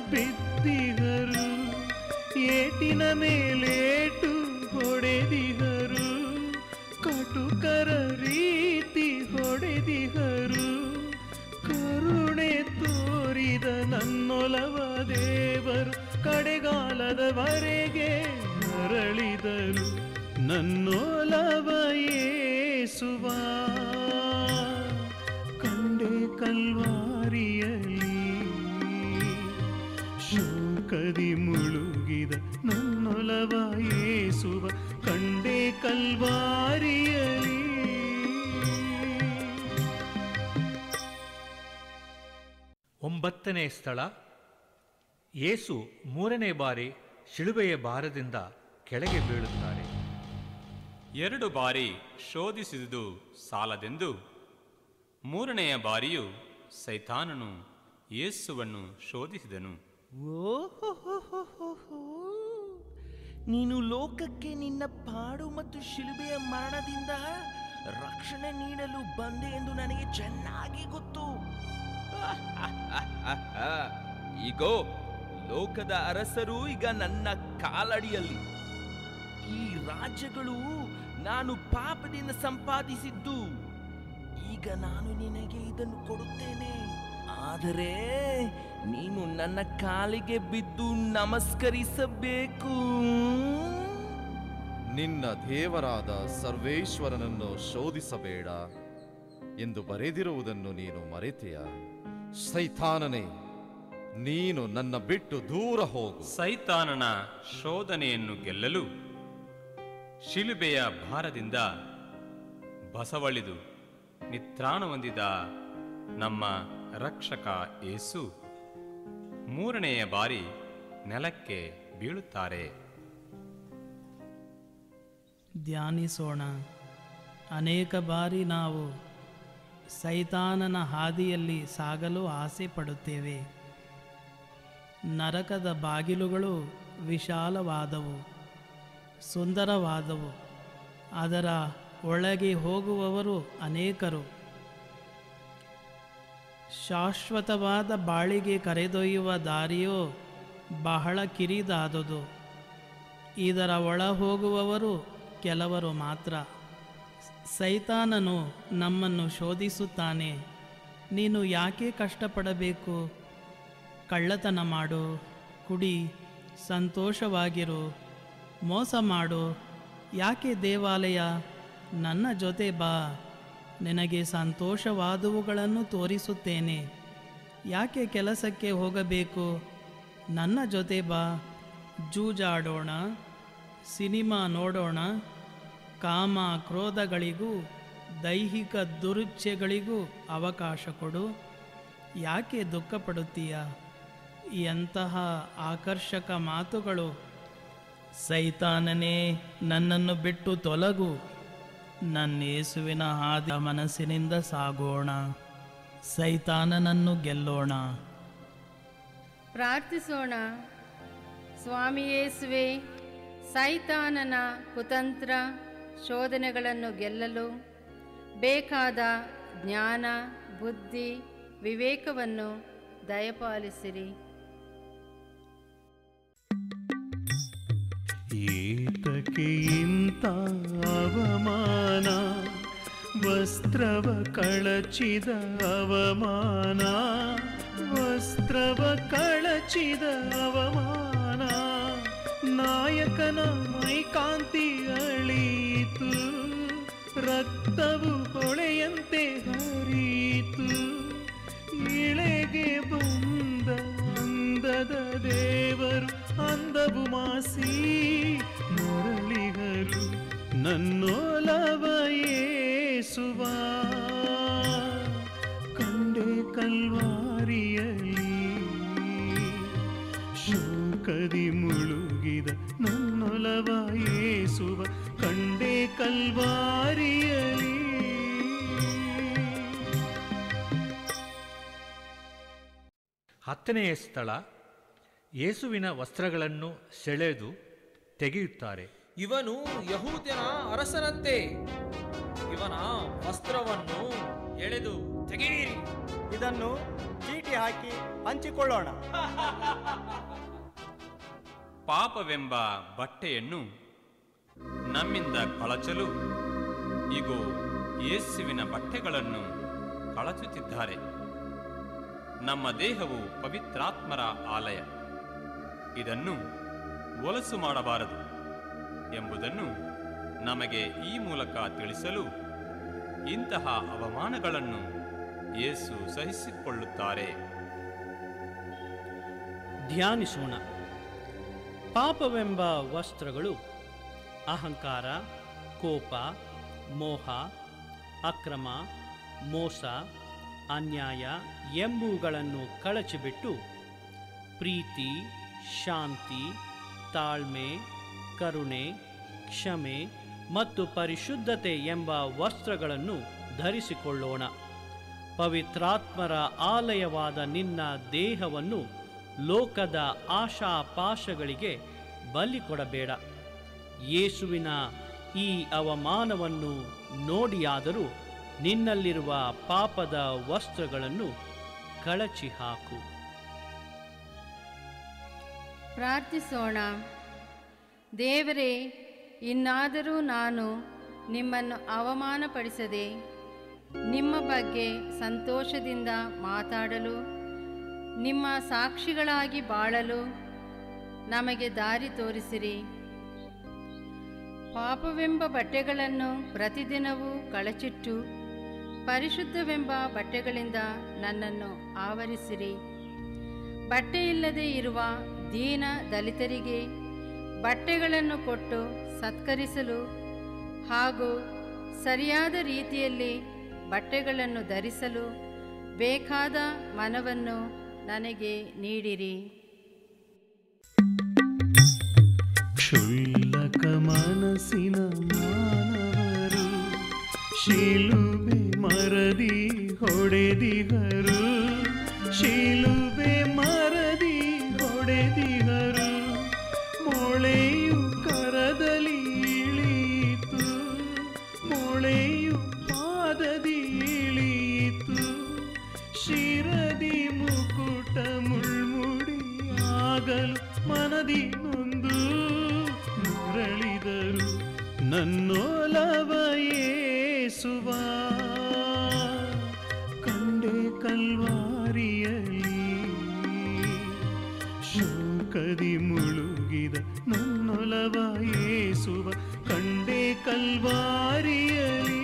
ಬಿದ್ದಿಗರು ಏಟಿನ ಮೇಲೇಟು ಹೊಡೆದಿಗರು ಕಟುಕರ ರೀತಿ ಹೊಡೆದಿಗರು ಕರುಣೆ ತೋರಿದ ನನ್ನೊಲವ ದೇವರು ಕಡೆಗಾಲದವರೆಗೆ ಮರಳಿದರು ನನ್ನೊಲವ ಯೇಸುವ ಕಂಡೆ ಕಲ್ವಾರಿಯಲಿ ಶೋಕದಿ ಮುಳುಗಿದ ನನ್ನೊಲವ ಯೇಸುವ ಕಂಡೆ ಕಲ್ವಾರಿಯಲಿ ಒಂಬತ್ತನೇ ಸ್ಥಳ ಯೇಸು ಮೂರನೇ ಬಾರಿ ಶಿಲುಬೆಯ ಭಾರದಿಂದ ಕೆಳಗೆ ಬೀಳುತ್ತಾರೆ ಎರಡು ಬಾರಿ ಶೋಧಿಸಿದುದು ಸಾಲದೆಂದು ಮೂರನೆಯ ಬಾರಿಯು ಸೈತಾನನು ಯೇಸುವನ್ನು ಶೋಧಿಸಿದನು ಓಹೋಹೋಹೋಹೋ. ನೀನು ಲೋಕಕ್ಕೆ ನಿನ್ನ ಪಾಡು ಮತ್ತು ಶಿಲುಬೆಯ ಮರಣದಿಂದ ರಕ್ಷಣೆ ನೀಡಲು ಬಂದೆ ಎಂದು ನನಗೆ ಚೆನ್ನಾಗಿ ಗೊತ್ತು ಈಗೋ ಲೋಕದ ಅರಸರು ಈಗ ನನ್ನ ಕಾಲಡಿಯಲ್ಲಿ ಈ ರಾಜ್ಯಗಳು ನಾನು ಪಾಪದಿಂದ ಸಂಪಾದಿಸಿದ್ದು ಈಗ ನಾನು ನಿನಗೆ ಇದನ್ನು ಕೊಡುತ್ತೇನೆ ಆದರೆ ನೀನು ನನ್ನ ಕಾಲಿಗೆ ಬಿದ್ದು ನಮಸ್ಕರಿಸಬೇಕು ನಿನ್ನ ದೇವರಾದ ಸರ್ವೇಶ್ವರನನ್ನು ಶೋಧಿಸಬೇಡ ಎಂದು ಬರೆದಿರುವುದನ್ನು ನೀನು ಮರೆತೆಯ ಸೈತಾನನೇ ನೀನು ನನ್ನ ಬಿಟ್ಟು ದೂರ ಹೋಗು ಸೈತಾನನ ಶೋಧನೆಯನ್ನು ಗೆಲ್ಲಲು ಶಿಲುಬೆಯ ಭಾರದಿಂದ ಬಸವಳಿದು ನಿತ್ರಾಣ ಹೊಂದಿದ ನಮ್ಮ ರಕ್ಷಕ ಯೇಸು ಮೂರನೆಯ ಬಾರಿ ನೆಲಕ್ಕೆ ಬೀಳುತ್ತಾರೆ ಧ್ಯಾನಿಸೋಣ ಅನೇಕ ಬಾರಿ ನಾವು ಸೈತಾನನ ಹಾದಿಯಲ್ಲಿ ಸಾಗಲು ಆಸೆ ಪಡುತ್ತೇವೆ ನರಕದ ಬಾಗಿಲುಗಳು ವಿಶಾಲವಾದವು ಸುಂದರವಾದವು ಅದರ ಒಳಗೆ ಹೋಗುವವರು ಅನೇಕರು ಶಾಶ್ವತವಾದ ಬಾಳಿಗೆ ಕರೆದೊಯ್ಯುವ ದಾರಿಯೋ ಬಹಳ ಕಿರಿದಾದುದು ಇದರ ಒಳ ಹೋಗುವವರು ಕೆಲವರು ಮಾತ್ರ ಸೈತಾನನು ನಮ್ಮನ್ನು ಶೋಧಿಸುತ್ತಾನೆ ನೀನು ಯಾಕೆ ಕಷ್ಟಪಡಬೇಕು ಕಳ್ಳತನ ಮಾಡು ಕುಡಿ ಸಂತೋಷವಾಗಿರು ಮೋಸ ಮಾಡು ಯಾಕೆ ದೇವಾಲಯ ನನ್ನ ಜೊತೆ ಬಾ ನಿನಗೆ ಸಂತೋಷವಾದವುಗಳನ್ನು ತೋರಿಸುತ್ತೇನೆ ಯಾಕೆ ಕೆಲಸಕ್ಕೆ ಹೋಗಬೇಕು ನನ್ನ ಜೊತೆ ಬಾ ಜೂಜಾಡೋಣ ಸಿನಿಮಾ ನೋಡೋಣ ಕಾಮ ಕ್ರೋಧಗಳಿಗೂ ದೈಹಿಕ ದುರುಚ್ಛೆಗಳಿಗೂ ಅವಕಾಶ ಕೊಡು ಯಾಕೆ ದುಃಖಪಡುತ್ತೀಯ ಎಂತಹ ಆಕರ್ಷಕ ಮಾತುಗಳು ಸೈತಾನನೇ ನನ್ನನ್ನು ಬಿಟ್ಟು ತೊಲಗು ನನ್ನ ಯೇಸುವಿನ ಹಾದಿ ಮನಸ್ಸಿನಿಂದ ಸಾಗೋಣ ಸೈತಾನನನ್ನು ಗೆಲ್ಲೋಣ ಪ್ರಾರ್ಥಿಸೋಣ ಸ್ವಾಮಿ ಯೇಸುವೆ ಸೈತಾನನ ಕುತಂತ್ರ ಶೋಧನೆಗಳನ್ನು ಗೆಲ್ಲಲು ಬೇಕಾದ ಜ್ಞಾನ ಬುದ್ಧಿ ವಿವೇಕವನ್ನು ದಯಪಾಲಿಸಿರಿ ಏತಕ್ಕೆ ಇಂಥ ಅವಮಾನ ವಸ್ತ್ರವ ಕಳಚಿದ ಅವಮಾನ ವಸ್ತ್ರವ ಕಳಚಿದ ಅವಮಾನ ನಾಯಕನ ಮೈಕಾಂತಿ ಅಳೀತು ರಕ್ತವು ಹೊಳೆಯಂತೆ ಹರಿಯಿತು ಇಳೆಗೆ ಬಂದ ಅಂದದ ದೇವರು ಅಂದವು ಮಾಸಿ ಮರಳಿಗರು ನನ್ನೋಲವ ಯೇಸುವ ಕಂಡೆ ಕಲ್ವಾರಿಯಲಿ ಶೋಕದಿ ಮುಳುಗಿದ ನನ್ನೊಲವ ಯೇಸುವ ಕಂಡೆ ಕಲ್ವಾರಿಯಲಿ ಹತ್ತನೆಯ ಸ್ಥಳ ಯೇಸುವಿನ ವಸ್ತ್ರಗಳನ್ನು ಸೆಳೆದು ತೆಗೆಯುತ್ತಾರೆ ಇವನು ಯಹೂದ್ಯನ ಅರಸನಂತೆ ಇವನ ವಸ್ತ್ರವನ್ನು ಎಳೆದು ತೆಗೆಯಿರಿ ಇದನ್ನು ಚೀಟಿ ಹಾಕಿ ಹಂಚಿಕೊಳ್ಳೋಣ ಪಾಪವೆಂಬ ಬಟ್ಟೆಯನ್ನು ನಮ್ಮಿಂದ ಕಳಚಲು ಇಗೋ ಯೇಸುವಿನ ಬಟ್ಟೆಗಳನ್ನು ಕಳಚುತ್ತಿದ್ದಾರೆ ನಮ್ಮ ದೇಹವು ಪವಿತ್ರಾತ್ಮರ ಆಲಯ ಇದನ್ನು ಒಲಸು ಮಾಡಬಾರದು ಎಂಬುದನ್ನು ನಮಗೆ ಈ ಮೂಲಕ ತಿಳಿಸಲು ಇಂತಹ ಅವಮಾನಗಳನ್ನು ಯೇಸು ಸಹಿಸಿಕೊಳ್ಳುತ್ತಾರೆ ಧ್ಯಾನಿಸೋಣ ಪಾಪವೆಂಬ ವಸ್ತ್ರಗಳು ಅಹಂಕಾರ ಕೋಪ ಮೋಹ ಅಕ್ರಮ ಮೋಸ ಅನ್ಯಾಯ ಎಂಬುವುಗಳನ್ನು ಕಳಚಿಬಿಟ್ಟು ಪ್ರೀತಿ ಶಾಂತಿ ತಾಳ್ಮೆ ಕರುಣೆ ಕ್ಷಮೆ ಮತ್ತು ಪರಿಶುದ್ಧತೆ ಎಂಬ ವಸ್ತ್ರಗಳನ್ನು ಧರಿಸಿಕೊಳ್ಳೋಣ ಪವಿತ್ರಾತ್ಮರ ಆಲಯವಾದ ನಿನ್ನ ದೇಹವನ್ನು ಲೋಕದ ಆಶಾಪಾಶಗಳಿಗೆ ಬಲಿ ಕೊಡಬೇಡ ಯೇಸುವಿನ ಈ ಅವಮಾನವನ್ನು ನೋಡಿಯಾದರೂ ನಿನ್ನಲ್ಲಿರುವ ಪಾಪದ ವಸ್ತ್ರಗಳನ್ನು ಕಳಚಿ ಹಾಕು ಪ್ರಾರ್ಥಿಸೋಣ ದೇವರೇ ಇನ್ನಾದರೂ ನಾನು ನಿಮ್ಮನ್ನು ಅವಮಾನಪಡಿಸದೆ ನಿಮ್ಮ ಬಗ್ಗೆ ಸಂತೋಷದಿಂದ ಮಾತಾಡಲು ನಿಮ್ಮ ಸಾಕ್ಷಿಗಳಾಗಿ ಬಾಳಲು ನಮಗೆ ದಾರಿ ತೋರಿಸಿರಿ ಪಾಪವೆಂಬ ಬಟ್ಟೆಗಳನ್ನು ಪ್ರತಿದಿನವೂ ಕಳಚಿಟ್ಟು ಪರಿಶುದ್ಧವೆಂಬ ಬಟ್ಟೆಗಳಿಂದ ನನ್ನನ್ನು ಆವರಿಸಿರಿ ಬಟ್ಟೆಯಿಲ್ಲದೆ ಇರುವ ದೀನ ದಲಿತರಿಗೆ ಬಟ್ಟೆಗಳನ್ನು ಕೊಟ್ಟು ಸತ್ಕರಿಸಲು ಹಾಗೂ ಸರಿಯಾದ ರೀತಿಯಲ್ಲಿ ಬಟ್ಟೆಗಳನ್ನು ಧರಿಸಲು ಬೇಕಾದ ಮನವನ್ನು ನನಗೆ ನೀಡಿರಿ ಕ್ಷುಲ್ಲಕ ಮನಸ್ಸಿನ ಮಾನವರು ಶಿಲುಬೆ ಮರದಿ ಹೊಡೆದಿಗರು ಶಿಲುಬೆ ಮರದಿ ಹೊಡೆದಿಗರು ಮೊಳೆಯು ಕರದಲ್ಲಿ ಇಳಿಯಿತು ಮೊಳೆಯು ಪಾದದಿ ಇಳಿಯಿತು ಶಿರದಿ ಮುಕುಟ ಮುಳ್ಮುಡಿ ಆಗಲು ಮನದಿ ನೊಂದು ಮರಳಿದರು ನನ್ನೋಲವ ಯೇಸುವ ಕಂಡೆ ಕಲ್ವಾರಿಯಲಿ ಶೋಕದಿ ಮುಳುಗಿದ ನನ್ನೊಲವ ಯೇಸುವ ಕಂಡೆ ಕಲ್ವಾರಿಯಲಿ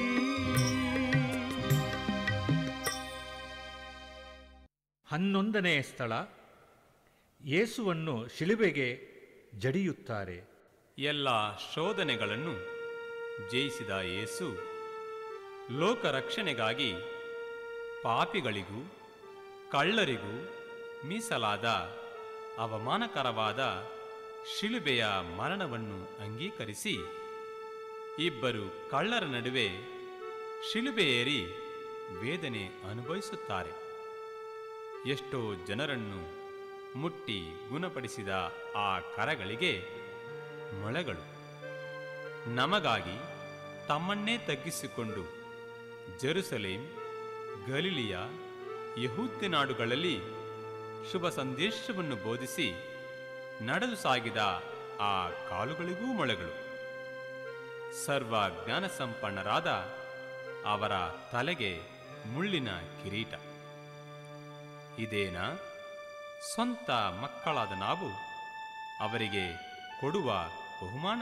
ಹನ್ನೊಂದನೆಯ ಸ್ಥಳ ಯೇಸುವನ್ನು ಶಿಲುಬೆಗೆ ಜಡಿಯುತ್ತಾರೆ ಎಲ್ಲ ಶೋಧನೆಗಳನ್ನು ಜಯಿಸಿದ ಯೇಸು ಲೋಕ ರಕ್ಷಣೆಗಾಗಿ ಪಾಪಿಗಳಿಗೂ ಕಳ್ಳರಿಗೂ ಮೀಸಲಾದ ಅವಮಾನಕರವಾದ ಶಿಲುಬೆಯ ಮರಣವನ್ನು ಅಂಗೀಕರಿಸಿ ಇಬ್ಬರು ಕಳ್ಳರ ನಡುವೆ ಶಿಲುಬೆಯೇರಿ ವೇದನೆ ಅನುಭವಿಸುತ್ತಾರೆ ಎಷ್ಟೋ ಜನರನ್ನು ಮುಟ್ಟಿ ಗುಣಪಡಿಸಿದ ಆ ಕರಗಳಿಗೆ ಮೊಳೆಗಳು ನಮಗಾಗಿ ತಮ್ಮನ್ನೇ ತಗ್ಗಿಸಿಕೊಂಡು ಜೆರುಸಲೇಂ ಗಲಿಲಿಯ ಯಹೂದ್ಯ ನಾಡುಗಳಲ್ಲಿ ಶುಭ ಸಂದೇಶವನ್ನು ಬೋಧಿಸಿ ನಡೆದು ಸಾಗಿದ ಆ ಕಾಲುಗಳಿಗೂ ಮೊಳೆಗಳು ಸರ್ವ ಜ್ಞಾನ ಸಂಪನ್ನರಾದ ಅವರ ತಲೆಗೆ ಮುಳ್ಳಿನ ಕಿರೀಟ ಇದೇನಾ ಸ್ವಂತ ಮಕ್ಕಳಾದ ನಾವು ಅವರಿಗೆ ಕೊಡುವ ಬಹುಮಾನ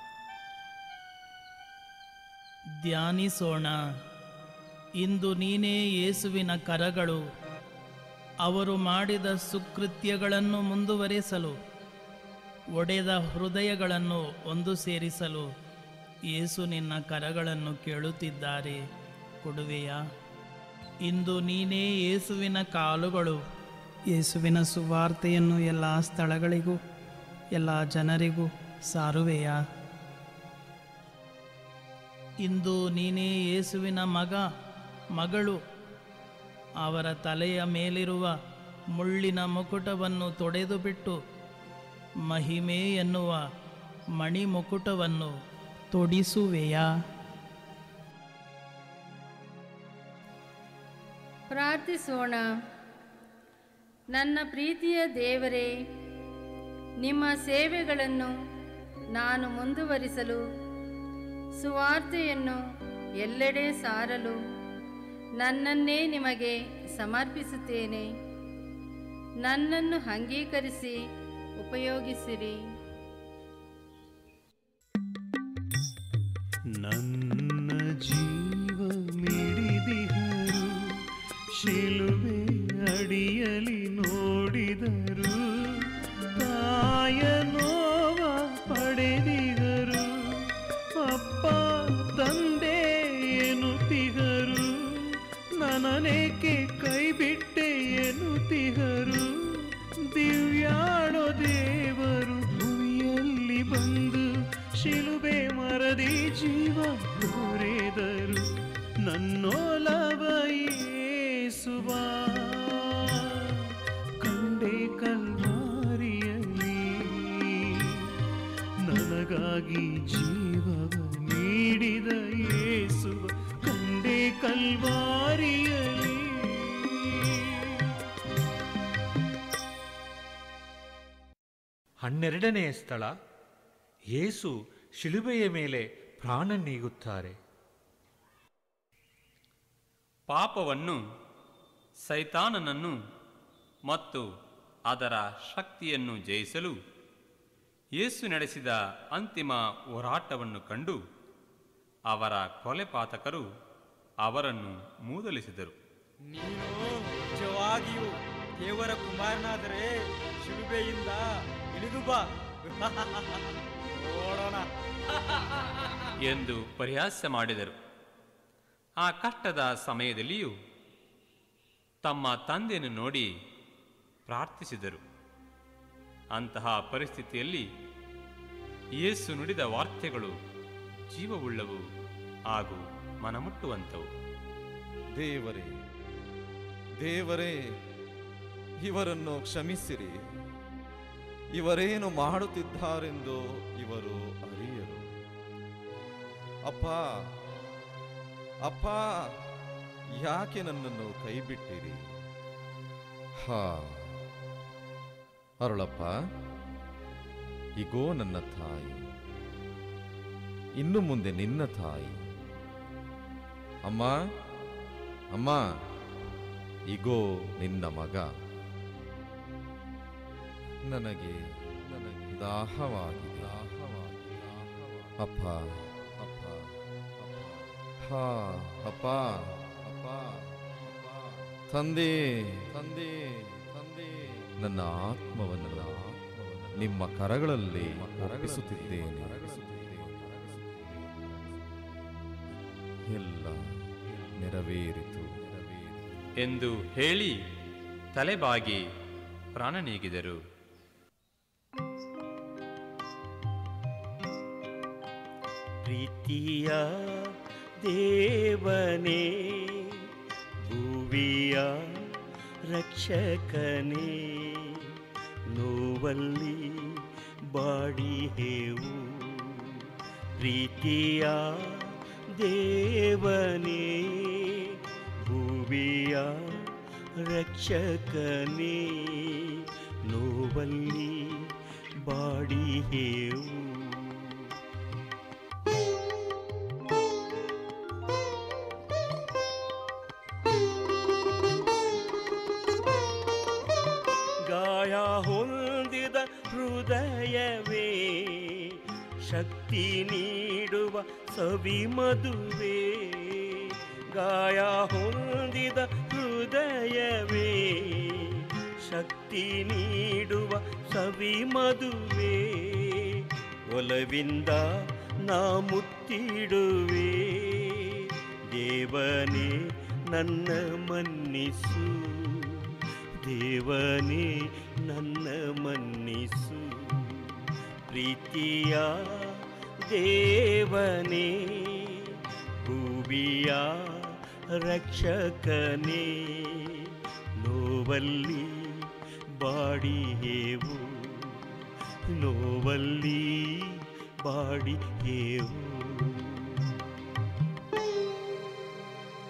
ಧ್ಯಾನಿಸೋಣ ಇಂದು ನೀನೇ ಯೇಸುವಿನ ಕರಗಳು ಅವರು ಮಾಡಿದ ಸುಕೃತ್ಯಗಳನ್ನು ಮುಂದುವರಿಸಲು ಒಡೆದ ಹೃದಯಗಳನ್ನು ಒಂದು ಸೇರಿಸಲು ಯೇಸು ನಿನ್ನ ಕರಗಳನ್ನು ಕೇಳುತ್ತಿದ್ದಾರೆ ಕೊಡುವೆಯಾ ಇಂದು ನೀನೇ ಯೇಸುವಿನ ಕಾಲುಗಳು ಯೇಸುವಿನ ಸುವಾರ್ತೆಯನ್ನು ಎಲ್ಲ ಸ್ಥಳಗಳಿಗೂ ಎಲ್ಲ ಜನರಿಗೂ ಸಾರುವೆಯಾ ಇಂದು ನೀನೇ ಯೇಸುವಿನ ಮಗ ಮಗಳು ಅವರ ತಲೆಯ ಮೇಲಿರುವ ಮುಳ್ಳಿನ ಮುಕುಟವನ್ನು ತೊಡೆದು ಬಿಟ್ಟು ಮಹಿಮೆ ಎನ್ನುವ ಮಣಿ ಮುಕುಟವನ್ನು ತೊಡಿಸುವೆಯಾ ಪ್ರಾರ್ಥಿಸೋಣ ನನ್ನ ಪ್ರೀತಿಯ ದೇವರೇ ನಿಮ್ಮ ಸೇವೆಗಳನ್ನು ನಾನು ಮುಂದುವರಿಸಲು ಸುವಾರ್ತೆಯನ್ನು ಎಲ್ಲೆಡೆ ಸಾರಲು ನನ್ನನ್ನೇ ನಿಮಗೆ ಸಮರ್ಪಿಸುತ್ತೇನೆ ನನ್ನನ್ನು ಅಂಗೀಕರಿಸಿ ಉಪಯೋಗಿಸಿರಿ ನನ್ನ ಜೀವ ಮಿಡಿದಿಹರು ಶಿಲುಬೆ ಅಡಿಯಲಿ ನೋಡಿದರು ತಾಯ ನೋವ ಪಡೆದಿಗರು ಅಪ್ಪ ತಂದೆ ಎನ್ನುತ್ತಿಗರು ನನನೇಕೆ ಕೈ ಬಿಟ್ಟೆ ಎನ್ನುತ್ತಿಗರು ದಿವ್ಯಾಳೋ ದೇವರು ಭೂಮಿಯಲ್ಲಿ ಬಂದು ಶಿಲುಬೆ ಮರದಿ ಜೀವ ದೊರೆದರು ನನ್ನೋಲವ ಯೇಸುವ ಕಂಡೆ ಕಲ್ವಾರಿಯಲ್ಲಿ ನನಗಾಗಿ ಜೀವವ ನೀಡಿದ ಯೇಸುವ ಕಂಡೆ ಕಲ್ವಾರಿಯಲ್ಲಿ ಹನ್ನೆರಡನೆಯ ಸ್ಥಳ ಯೇಸು ಶಿಲುಬೆಯ ಮೇಲೆ ಪ್ರಾಣ ನೀಗುತ್ತಾರೆ ಪಾಪವನ್ನು ಸೈತಾನನನ್ನು ಮತ್ತು ಅದರ ಶಕ್ತಿಯನ್ನು ಜಯಿಸಲು ಯೇಸು ನಡೆಸಿದ ಅಂತಿಮ ಹೋರಾಟವನ್ನು ಕಂಡು ಅವರ ಕೊಲೆಪಾತಕರು ಅವರನ್ನು ಮೂದಲಿಸಿದರು ನೀನು ನಿಜವಾಗಿಯೂ ದೇವರ ಕುಮಾರನಾದರೆ ಶಿಲುಬೆಯಿಂದ ಇಳಿದು ಬಾ ನೋಡೋಣ ಎಂದು ಪರಿಹಾಸ್ಯ ಮಾಡಿದರು ಆ ಕಷ್ಟದ ಸಮಯದಲ್ಲಿಯೂ ತಮ್ಮ ತಂದೆಯನ್ನು ನೋಡಿ ಪ್ರಾರ್ಥಿಸಿದರು ಅಂತಹ ಪರಿಸ್ಥಿತಿಯಲ್ಲಿ ಯೇಸು ನುಡಿದ ವಾರ್ತೆಗಳು ಜೀವವುಳ್ಳವು ಹಾಗೂ ಮನಮುಟ್ಟುವಂಥವು ದೇವರೇ ದೇವರೇ ಇವರನ್ನು ಕ್ಷಮಿಸಿರಿ ಇವರೇನು ಮಾಡುತ್ತಿದ್ದಾರೆಂದು ಇವರು ಅರಿಯರು ಅಪ್ಪ ಅಪ್ಪ ಯಾಕೆ ನನ್ನನ್ನು ಕೈಬಿಟ್ಟಿರಿ ಹಾ ಅರುಳಪ್ಪ ಇಗೋ ನನ್ನ ತಾಯಿ ಇನ್ನು ಮುಂದೆ ನಿನ್ನ ತಾಯಿ ಅಮ್ಮ ಅಮ್ಮ ಇಗೋ ನಿನ್ನ ಮಗ ನನಗೆ ನನಗೆ ದಾಹವಾಗಿದೆ ದಾಹವಾಗಿದೆ ಅಪ್ಪ ಅಪ್ಪ ಹಾ ಅಪ್ಪ ಅಪ್ಪ ಅಪ್ಪ ತಂದೆ ತಂದೆ ತಂದೆ ನನ್ನ ಆತ್ಮವನ್ನು ನಿಮ್ಮ ಕರಗಳಲ್ಲಿ ಅರ್ಪಿಸುತ್ತಿದ್ದೇನೆ ಎಲ್ಲ ನೆರವೇರಿತು ನೆರವೇರಿತು ಎಂದು ಹೇಳಿ ತಲೆಬಾಗಿ ಪ್ರಾಣ ನೀಗಿದರು ಪ್ರೀತಿಯ ದೇವನೇ ಭುವಿಯ ರಕ್ಷಕನೇ ನೋವಲ್ಲಿ ಬಾಡಿಹೇವು ಪ್ರೀತಿಯ ದೇವನೇ ಭುವಿಯ ರಕ್ಷಕನೇ ನೋವಲ್ಲಿ ಬಾಡಿಹೇವು ಗಾಯ ಹೊಂದಿದ ಹೃದಯವೇ ಶಕ್ತಿ ನೀಡುವ ಸವಿ ಮದುವೆ ಗಾಯ ಹೊಂದಿದ ಹೃದಯವೇ ಶಕ್ತಿ ನೀಡುವ ಸವಿ ಮದುವೆ ಒಲವಿಂದ ನಾ ಮುತ್ತಿಡುವೆ ದೇವನೇ ನನ್ನ ಮನ್ನಿಸು ದೇವನೇ ನನ್ನ ಮನ್ನಿಸು ಪ್ರೀತಿಯ ದೇವನೇ ಭೂಮಿಯ ರಕ್ಷಕನೇ ನೋವಲ್ಲಿ ಬಾಡಿಹೇವು ನೋವಲ್ಲಿ ಬಾಡಿಹೇವು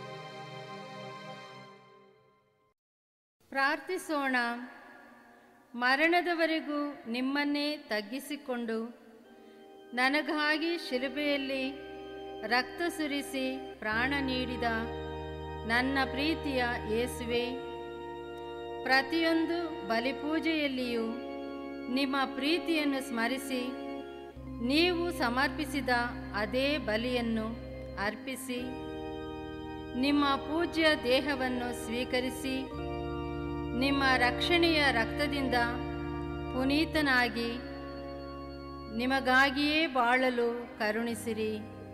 ಪ್ರಾರ್ಥಿಸೋಣ ಮರಣದವರೆಗೂ ನಿಮ್ಮನ್ನೇ ತಗ್ಗಿಸಿಕೊಂಡು ನನಗಾಗಿ ಶಿಲುಬೆಯಲ್ಲಿ ರಕ್ತ ಸುರಿಸಿ ಪ್ರಾಣ ನೀಡಿದ ನನ್ನ ಪ್ರೀತಿಯ ಯೇಸುವೆ ಪ್ರತಿಯೊಂದು ಬಲಿಪೂಜೆಯಲ್ಲಿಯೂ ನಿಮ್ಮ ಪ್ರೀತಿಯನ್ನು ಸ್ಮರಿಸಿ ನೀವು ಸಮರ್ಪಿಸಿದ ಅದೇ ಬಲಿಯನ್ನು ಅರ್ಪಿಸಿ ನಿಮ್ಮ ಪೂಜ್ಯ ದೇಹವನ್ನು ಸ್ವೀಕರಿಸಿ ನಿಮ್ಮ ರಕ್ಷಣೆಯ ರಕ್ತದಿಂದ ಪುನೀತನಾಗಿ ನಿಮಗಾಗಿಯೇ ಬಾಳಲು ಕರುಣಿಸಿರಿ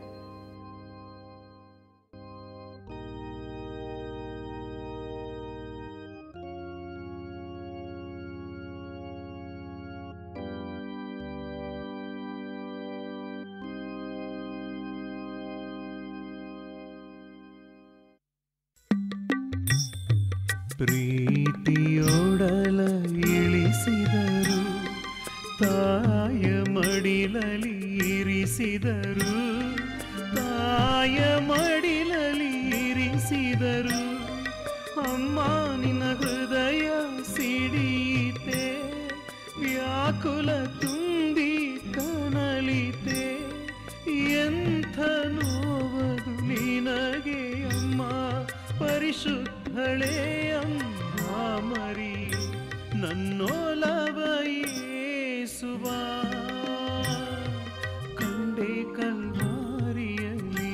ಪ್ರೀತಿಯೊಡಲ ಇಳಿಸಿದರು ತಾಯ ಮಡಿಲಲಿ ಇರಿಸಿದರು ತಾಯ ಮಡಿಲಲಿ ಇರಿಸಿದರು ಅಮ್ಮ ನಿನ್ನ ಹೃದಯ ಸಿಡಿಯಿತೆ ವ್ಯಾಕುಲ ತುಂಬಿ ಕನಲಿತೆ ಎಂಥ ನೋವದು ನಿನಗೆ ಅಮ್ಮ ಪರಿಶುದ್ಧಳೇ ಅಮ್ಮ ಮರಿ ನನ್ನೋಲವ ಯೇಸುವ ಕಂಡೆ ಕಲ್ವಾರಿಯಲ್ಲಿ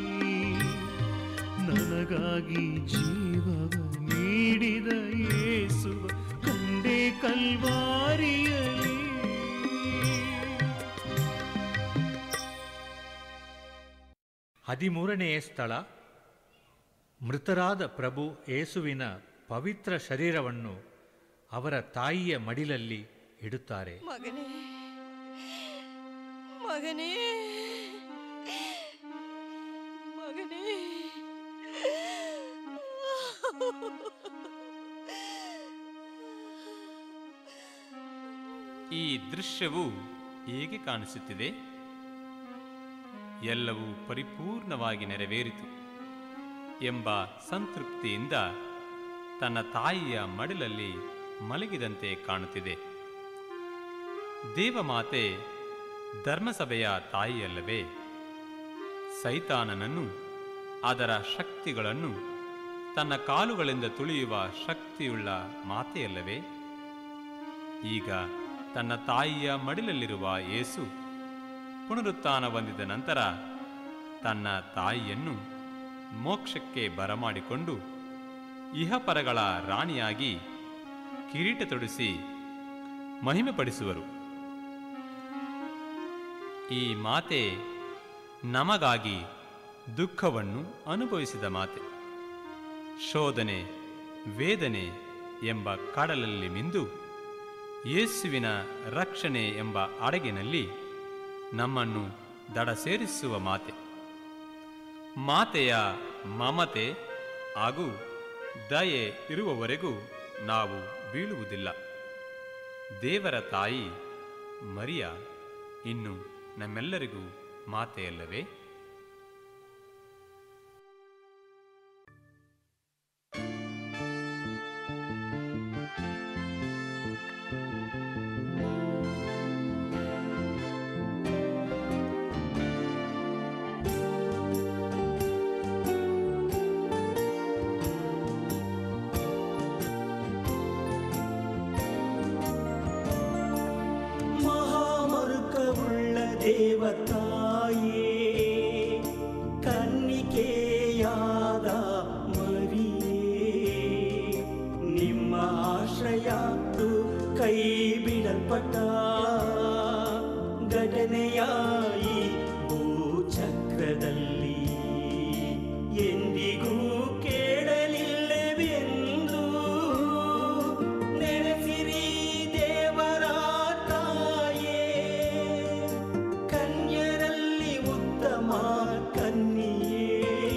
ನನಗಾಗಿ ಜೀವವ ನೀಡಿದ ಯೇಸುವ ಕಂಡೆ ಕಲ್ವಾರಿಯಲ್ಲಿ ಹದಿಮೂರನೆಯ ಸ್ಥಳ ಮೃತರಾದ ಪ್ರಭು ಏಸುವಿನ ಪವಿತ್ರ ಶರೀರವನ್ನು ಅವರ ತಾಯಿಯ ಮಡಿಲಲ್ಲಿ ಇಡುತ್ತಾರೆ ಮಗನೇ ಮಗನೇ ಮಗನೇ ಈ ದೃಶ್ಯವು ಹೇಗೆ ಕಾಣಿಸುತ್ತಿದೆ ಎಲ್ಲವೂ ಪರಿಪೂರ್ಣವಾಗಿ ನೆರವೇರಿತು ಎಂಬ ಸಂತೃಪ್ತಿಯಿಂದ ತನ್ನ ತಾಯಿಯ ಮಡಿಲಲ್ಲಿ ಮಲಗಿದಂತೆ ಕಾಣುತ್ತಿದೆ ದೇವಮಾತೆ ಧರ್ಮಸಭೆಯ ತಾಯಿಯಲ್ಲವೇ ಸೈತಾನನನ್ನು ಅದರ ಶಕ್ತಿಗಳನ್ನು ತನ್ನ ಕಾಲುಗಳಿಂದ ತುಳಿಯುವ ಶಕ್ತಿಯುಳ್ಳ ಮಾತೆಯಲ್ಲವೇ ಈಗ ತನ್ನ ತಾಯಿಯ ಮಡಿಲಲ್ಲಿರುವ ಯೇಸು ಪುನರುತ್ಥಾನ ಹೊಂದಿದ ನಂತರ ತನ್ನ ತಾಯಿಯನ್ನು ಮೋಕ್ಷಕ್ಕೆ ಬರಮಾಡಿಕೊಂಡು ಇಹಪರಗಳ ರಾಣಿಯಾಗಿ ಕಿರೀಟ ತೊಡಿಸಿ ಮಹಿಮೆಪಡಿಸುವರು ಈ ಮಾತೆ ನಮಗಾಗಿ ದುಃಖವನ್ನು ಅನುಭವಿಸಿದ ಮಾತೆ ಶೋಧನೆ ವೇದನೆ ಎಂಬ ಕಡಲಲ್ಲಿ ಮಿಂದು ಯೇಸುವಿನ ರಕ್ಷಣೆ ಎಂಬ ಅಡಗಿನಲ್ಲಿ ನಮ್ಮನ್ನು ದಡ ಸೇರಿಸುವ ಮಾತೆ ಮಾತೆಯ ಮಮತೆ ಹಾಗೂ ದಯೆ ಇರುವವರೆಗೂ ನಾವು ಬೀಳುವುದಿಲ್ಲ ದೇವರ ತಾಯಿ ಮರಿಯ ಇನ್ನು ನಮ್ಮೆಲ್ಲರಿಗೂ ಮಾತೆಯಲ್ಲವೇ ಮಹಾಮರುಕವುಳ್ಳ ದೇವತಾಯೇ ಕನ್ನಿಕೆಯಾದ ಮರಿಯೇ ನಿಮ್ಮ ಆಶ್ರಯದು ಕೈ ಬಿಡಲ್ಪಟ್ಟ ಘಟನೆಯಾಯಿ ಭೂಚಕ್ರದಲ್ಲಿ ಎಂದಿಗೂ ಕೇಳಲಿಲ್ಲವೆಂದು ನೆನೆಸಿರಿ ದೇವರ ತಾಯೇ ಕನ್ಯರಲ್ಲಿ ಉತ್ತಮ ಕನ್ನಿಯೇ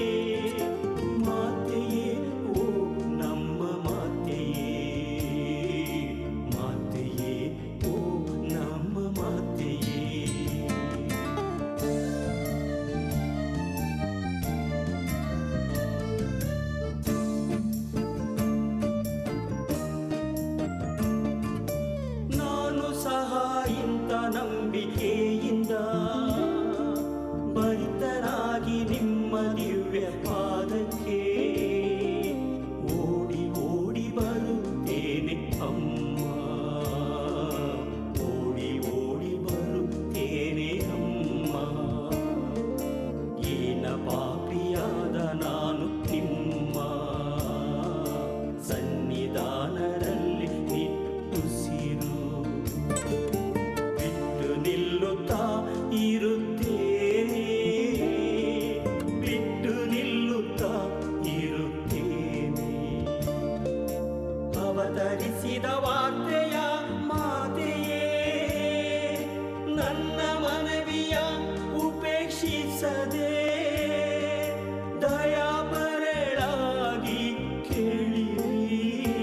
ಮಾತೆಯೇ ಓ ನಮ್ಮ ಮಾತೆಯೇ ಮಾತೆಯೇ ಓ ನಮ್ಮ ಮಾತೆಯೇ ಇಂಥ ನಂಬಿಕೆಯಿಂದ ಭರಿತರಾಗಿ ನಿಮ್ಮ ದಿವ್ಯ ಪಾದಕ್ಕೆ ಓಡಿ ಓಡಿ ಬರುತ್ತೇನೆ ಅಮ್ಮ ಓಡಿ ಓಡಿ ಬರುತ್ತೇನೆ ಅಮ್ಮ ಏನ ಪಾಪಿಯಾದ ನಾನು ನಿಮ್ಮ ಸನ್ನಿಧಾನದಲ್ಲಿ ನಿಟ್ಟುಸಿರು ಬಿಟ್ಟು ನಿಲ್ಲುತ್ತಾ ಇರುತ್ತೇನೆ ಬಿಟ್ಟು ನಿಲ್ಲುತ್ತಾ ಇರುತ್ತೇನೆ ಅವತರಿಸಿದ ವಾರ್ತೆಯ ಮಾತೆಯೇ ನನ್ನ ಮನವಿಯ ಉಪೇಕ್ಷಿಸದೆ ದಯಾಪರಳಾಗಿ ಕೇಳಿರಿ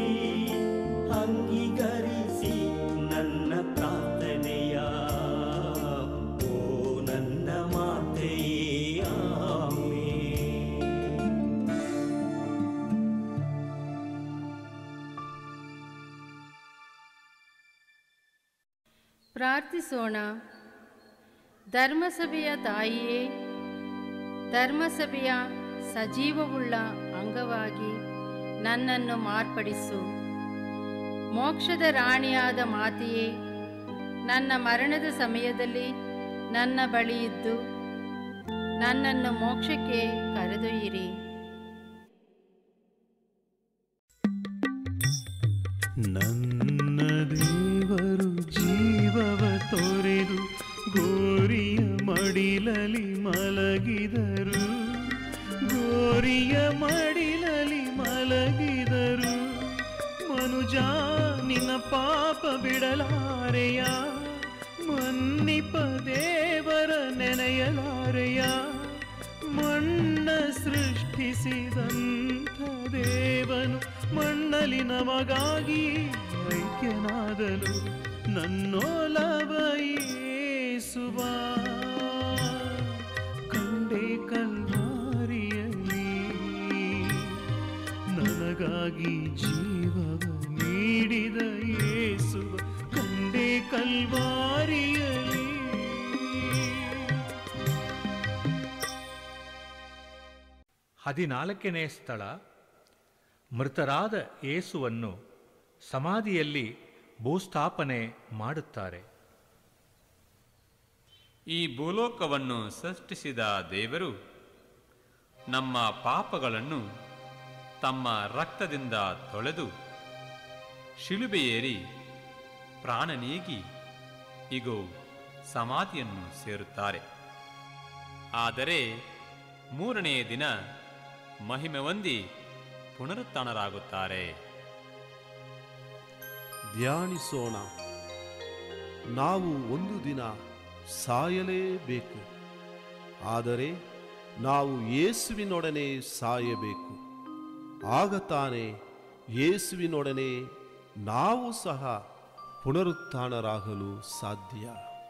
ಅಂಗೀಕರಿಸಿ ನನ್ನ ಪ್ರಾರ್ಥನೆಯ ಓ ನನ್ನ ಮಾತೆಯೇ ಆಮೆನ್. ಪ್ರಾರ್ಥಿಸೋಣ ಧರ್ಮಸಭೆಯ ತಾಯಿಯೇ ಧರ್ಮಸಭೆಯ ಸಜೀವವುಳ್ಳ ಅಂಗವಾಗಿ ನನ್ನನ್ನು ಮಾರ್ಪಡಿಸು ಮೋಕ್ಷದ ರಾಣಿಯಾದ ಮಾತೆಯೇ ನನ್ನ ಮರಣದ ಸಮಯದಲ್ಲಿ ನನ್ನ ಬಳಿ ಇದ್ದು ನನ್ನನ್ನು ಮೋಕ್ಷಕ್ಕೆ ಕರೆದೊಯ್ಯಿರಿ ನನ್ನ ದೇವರು ಜೀವವ ತೊರೆದು ಗೋರಿಯ ಮಡಿಲಲಿ ಮಲಗಿದರು ಗೋರಿಯ ಮಡಿಲಲಿ ಮಲಗಿದರು ಮನುಜ ನಿನ್ನ ಪಾಪ ಬಿಡಲಾರೆಯ ಮನ್ನಿಪ ದೇವರ ನೆನೆಯಲಾರೆಯ ಮಣ್ಣ ಸೃಷ್ಟಿಸಿದಂಥ ದೇವನು ಮಣ್ಣಲಿ ನಮಗಾಗಿ ಐಕ್ಯನಾದನು ನನ್ನೋಲವ ಯೇಸುವ ಕಂಡೆ ಕಲ್ವಾರಿಯಲ್ಲಿ ನನಗಾಗಿ ಜೀವವ ನೀಡಿದ ಯೇಸುವ ಕಂಡೆ ಕಲ್ವಾರಿಯಲ್ಲಿ ಹದಿನಾಲ್ಕನೇ ಸ್ಥಳ ಮೃತರಾದ ಯೇಸುವನ್ನು ಸಮಾಧಿಯಲ್ಲಿ ಭೂಸ್ಥಾಪನೆ ಮಾಡುತ್ತಾರೆ ಈ ಭೂಲೋಕವನ್ನು ಸೃಷ್ಟಿಸಿದ ದೇವರು ನಮ್ಮ ಪಾಪಗಳನ್ನು ತಮ್ಮ ರಕ್ತದಿಂದ ತೊಳೆದು ಶಿಲುಬೆಯೇರಿ ಪ್ರಾಣ ನೀಗಿ ಇಗೋ ಸಮಾಧಿಯನ್ನು ಸೇರುತ್ತಾರೆ ಆದರೆ ಮೂರನೆಯ ದಿನ ಮಹಿಮೆ ಹೊಂದಿ ಪುನರುತ್ಥಾನರಾಗುತ್ತಾರೆ ಧ್ಯಾನಿಸೋಣ ನಾವು ಒಂದು ದಿನ ಸಾಯಲೇಬೇಕು ಆದರೆ ನಾವು ಯೇಸುವಿನೊಡನೆ ಸಾಯಬೇಕು ಆಗ ತಾನೇ ಯೇಸುವಿನೊಡನೆ ನಾವು ಸಹ ಪುನರುತ್ಥಾನರಾಗಲು ಸಾಧ್ಯ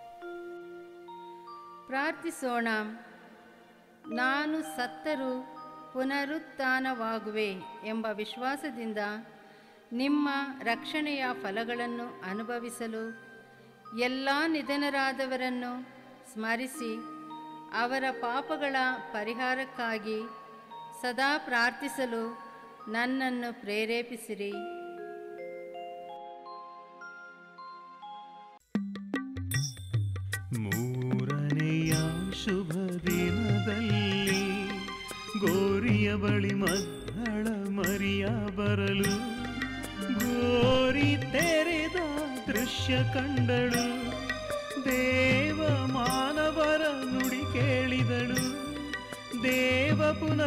ಪ್ರಾರ್ಥಿಸೋಣ ನಾನು ಸತ್ತರೂ ಪುನರುತ್ಥಾನವಾಗುವೆ ಎಂಬ ವಿಶ್ವಾಸದಿಂದ ನಿಮ್ಮ ರಕ್ಷಣೆಯ ಫಲಗಳನ್ನು ಅನುಭವಿಸಲು ಎಲ್ಲ ನಿಧನರಾದವರನ್ನು ಸ್ಮರಿಸಿ ಅವರ ಪಾಪಗಳ ಪರಿಹಾರಕ್ಕಾಗಿ ಸದಾ ಪ್ರಾರ್ಥಿಸಲು ನನ್ನನ್ನು ಪ್ರೇರೇಪಿಸಿರಿ ಮೂರನೆಯ ಶುಭ ದಿನದಲ್ಲಿ ಗೋರಿಯ ಬಳಿ ಮದ್ದಳ ಮರಿಯ ಬರಲು ಗೋರಿ ತೆರೆದ ದೃಶ್ಯ ಕಂಡಳು ದೇವ ಮಾನವರ ನುಡಿ ಕೇಳಿದಳು ದೇವ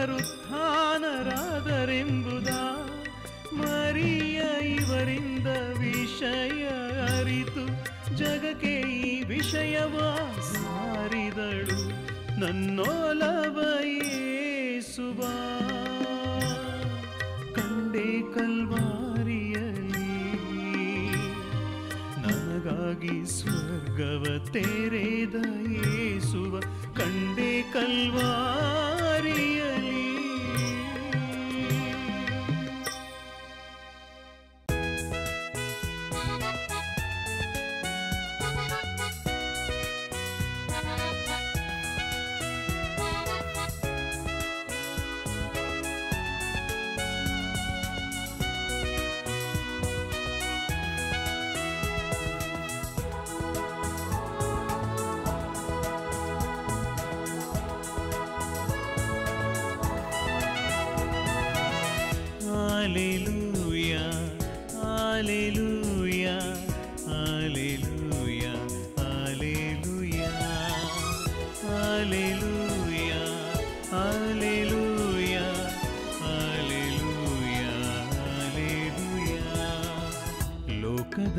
ಪುನರುತ್ಥಾನರಾದರೆಂಬುದ ಮರಿಯ ಇವರಿಂದ ವಿಷಯ ಅರಿತು ಜಗಕ್ಕೆ ಈ ವಿಷಯವ ಸಾರಿದಳು ನನ್ನೋಲವ ಯೇಸುವ ಕಂಡೆ ಕಲ್ವಾರಿಯಲಿ ನನಗಾಗಿ ಸ್ವರ್ಗವ ತೆರೆದ ಯೇಸುವ ಕಂಡೆ ಕಲ್ವಾರಿಯಲಿ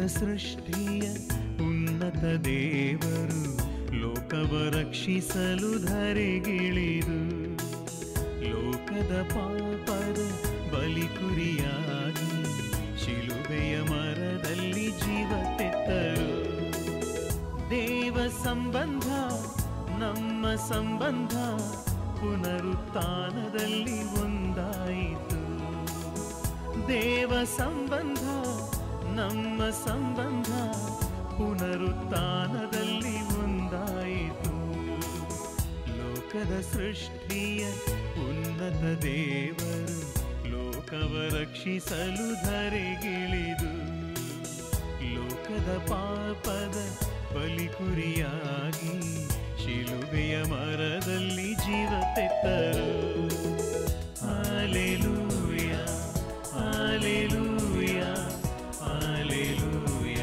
ಸೃಷ್ಟಿಯ ಉನ್ನತ ದೇವರು ಲೋಕವ ರಕ್ಷಿಸಲು ಧರೆಗಿಳಿದು ಲೋಕದ ಪಾಪದ ಬಲಿಕುರಿಯಾಗಿ ಶಿಲುಬೆಯ ಮರದಲ್ಲಿ ಜೀವ ತೆತ್ತರು ದೇವ ಸಂಬಂಧ ನಮ್ಮ ಸಂಬಂಧ ಪುನರುತ್ಥಾನದಲ್ಲಿ ಒಂದಾಯಿತು ದೇವ ಸಂಬಂಧ ನಮ್ಮ ಸಂಬಂಧ ಪುನರುತ್ಥಾನದಲ್ಲಿ ಒಂದಾಯಿತು ಲೋಕದ ಸೃಷ್ಟಿಯ ಉನ್ನತ ದೇವರು ಲೋಕವ ರಕ್ಷಿಸಲು ಧರೆಗಿಳಿದು ಲೋಕದ ಪಾಪದ ಬಲಿಕುರಿಯಾಗಿ ಶಿಲುಬೆಯ ಮರದಲ್ಲಿ ಜೀವ ತೆತ್ತರು hallelujah hallelujah hallelujah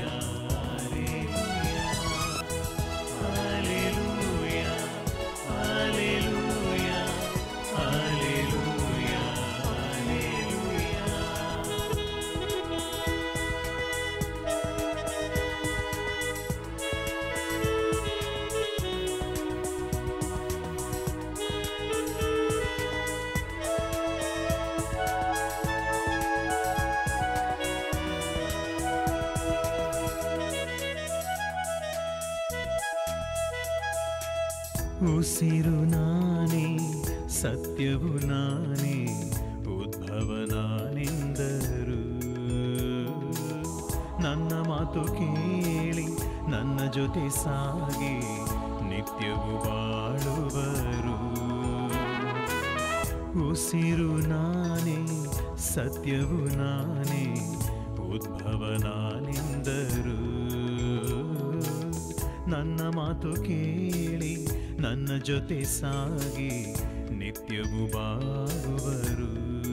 hallelujah hallelujah hallelujah ಉಸಿರು ನಾನೇ ಸತ್ಯವು ನಾನೇ ಉದ್ಭವ ನಾನೆಂದರು ನನ್ನ ಮಾತು ಕೇಳಿ ನನ್ನ ಜೊತೆ ಸಾಗಿ ನಿತ್ಯವು ಬಾಳುವರು ಉಸಿರು ನಾನೇ ಸತ್ಯವು ನಾನೇ ಉದ್ಭವ ನಾನೆಂದರು ನನ್ನ ಮಾತು ಕೇಳಿ ನನ್ನ ಜೊತೆ ಸಾಗಿ ನಿತ್ಯವು ಬಾಳುವರು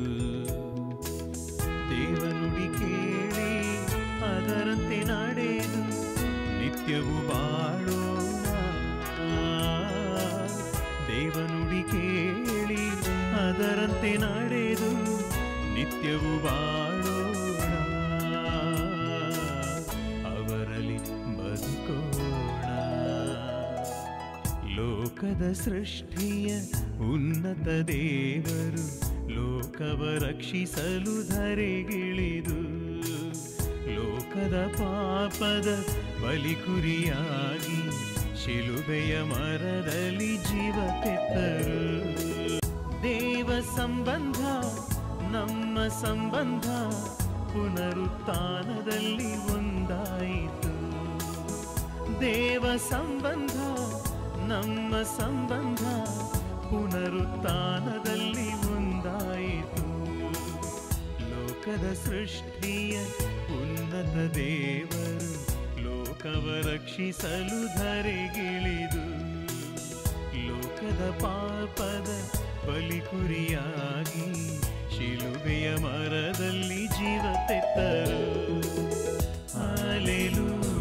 ದೇವನುಡಿ ಕೇಳಿ ಅದರಂತೆ ನಡೆದು ನಿತ್ಯವು ಬಾಳೋಣ ದೇವನುಡಿ ಕೇಳಿ ಅದರಂತೆ ನಡೆದು ನಿತ್ಯವು ಬಾಳೋಣ ಅವರಲ್ಲಿ ಬದುಕೋಣ ಲೋಕದ ಸೃಷ್ಟಿಯ ಉನ್ನತ ದೇವರು ಲೋಕವ ರಕ್ಷಿಸಲು ಧರೆಗಿಳಿದು ಲೋಕದ ಪಾಪದ ಬಲಿಕುರಿಯಾಗಿ ಶಿಲುಬೆಯ ಮರದಲ್ಲಿ ಜೀವ ತೆತ್ತರು ದೇವ ಸಂಬಂಧ ನಮ್ಮ ಸಂಬಂಧ ಪುನರುತ್ಥಾನದಲ್ಲಿ ಒಂದಾಯಿತು ದೇವ ಸಂಬಂಧ ನಮ್ಮ ಸಂಬಂಧ ಪುನರುತ್ಥಾನದಲ್ಲಿ ಒಂದಾಯಿತು ಲೋಕದ ಸೃಷ್ಟಿಯ ಉನ್ನತ ದೇವರು ಲೋಕವ ರಕ್ಷಿಸಲು ಧರೆಗಿಳಿದು ಲೋಕದ ಪಾಪದ ಬಲಿಕುರಿಯಾಗಿ ಶಿಲುಬೆಯ ಮರದಲ್ಲಿ ಜೀವ ತೆತ್ತರು ಹಾಲೆಲೂಯ